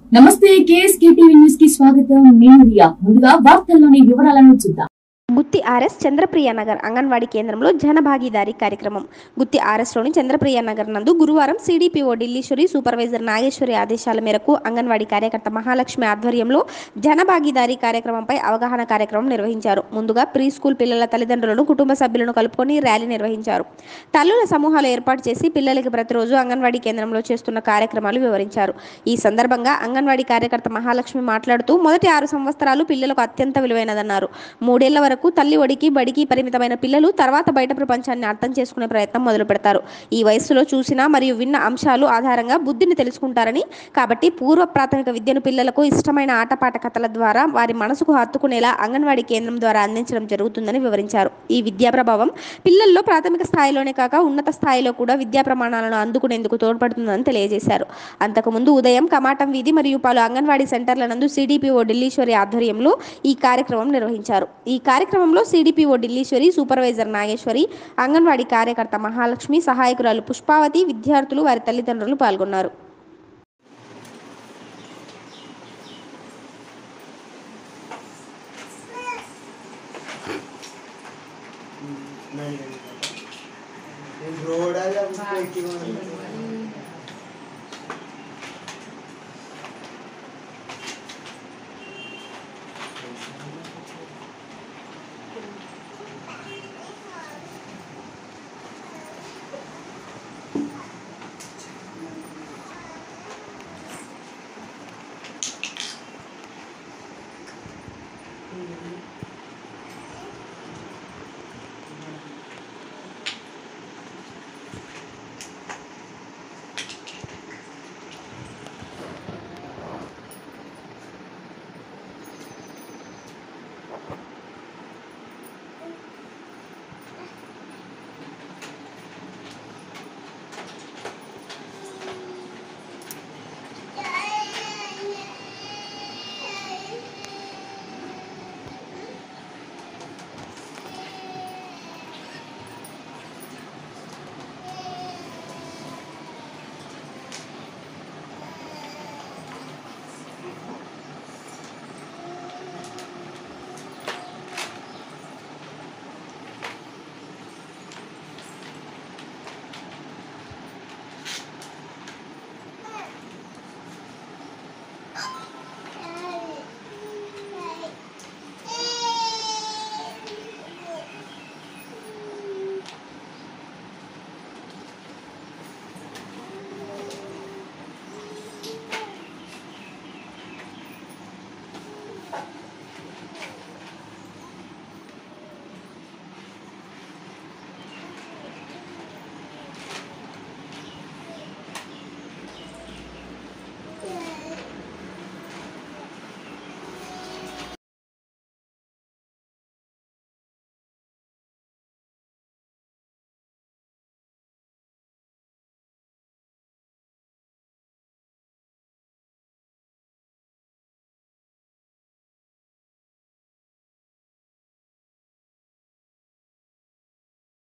నమస్తే KSK TV news కి స్వాగతం నేను రియా ముందుగా వార్తల్లోని వివరాలను చూద్దాం గుత్తి ఆర్ఎస్ చంద్రప్రియ నగర్ అంగన్వాడీ కేంద్రంలో జన భాగీదారీ కార్యక్రమం గుత్తి ఆర్ఎస్లోని చంద్రప్రియ నగర్ నందు గురువారం సిడిపిఓ ఢిల్లీశ్వరి సూపర్వైజర్ నాగేశ్వరి ఆదేశాల మేరకు అంగన్వాడీ కార్యకర్త మహాలక్ష్మి ఆధ్వర్యంలో జన భాగీదారీ కార్యక్రమంపై అవగాహన కార్యక్రమం నిర్వహించారు ముందుగా ప్రీ స్కూల్ పిల్లల తల్లిదండ్రులను కుటుంబ సభ్యులను కలుపుకొని ర్యాలీ నిర్వహించారు తల్లుల సమూహాలు ఏర్పాటు చేసి పిల్లలకి ప్రతిరోజు అంగన్వాడీ కేంద్రంలో చేస్తున్న కార్యక్రమాలు వివరించారు ఈ సందర్భంగా అంగన్వాడీ కార్యకర్త మహాలక్ష్మి మాట్లాడుతూ మొదటి ఆరు సంవత్సరాలు పిల్లలకు అత్యంత విలువైనదన్నారు మూడేళ్ల వరకు తల్లి ఒడికి బడికి పరిమితమైన పిల్లలు తర్వాత బయట ప్రపంచాన్ని అర్థం చేసుకునే ప్రయత్నం మొదలు పెడతారు ఈ వయస్సులో చూసిన మరియు విన్న అంశాలు ఆధారంగా బుద్ధిని తెలుసుకుంటారని కాబట్టి పూర్వ ప్రాథమిక విద్యను పిల్లలకు ఇష్టమైన ఆటపాట కథల ద్వారా వారి మనసుకు హత్తుకునేలా అంగన్వాడీ కేంద్రం ద్వారా అందించడం జరుగుతుందని వివరించారు ఈ విద్యా ప్రభావం పిల్లల్లో ప్రాథమిక స్థాయిలోనే కాక ఉన్నత స్థాయిలో కూడా విద్యా ప్రమాణాలను అందుకునేందుకు తోడ్పడుతుందని తెలియజేశారు అంతకుముందు ఉదయం కమాటం వీధి మరియు పలు అంగన్వాడీ సెంటర్ల నందు సిడిపిఓ ఢిల్లీశ్వరి ఆధ్వర్యంలో ఈ కార్యక్రమం నిర్వహించారు ఈ కార్యక్రమంలో సిడిపిఓ ఢిల్లీశ్వరి సూపర్వైజర్ నాగేశ్వరి అంగన్వాడీ కార్యకర్త మహాలక్ష్మి సహాయకురాలు పుష్పావతి విద్యార్థులు వారి తల్లిదండ్రులు పాల్గొన్నారు रोड आला उसको किंवा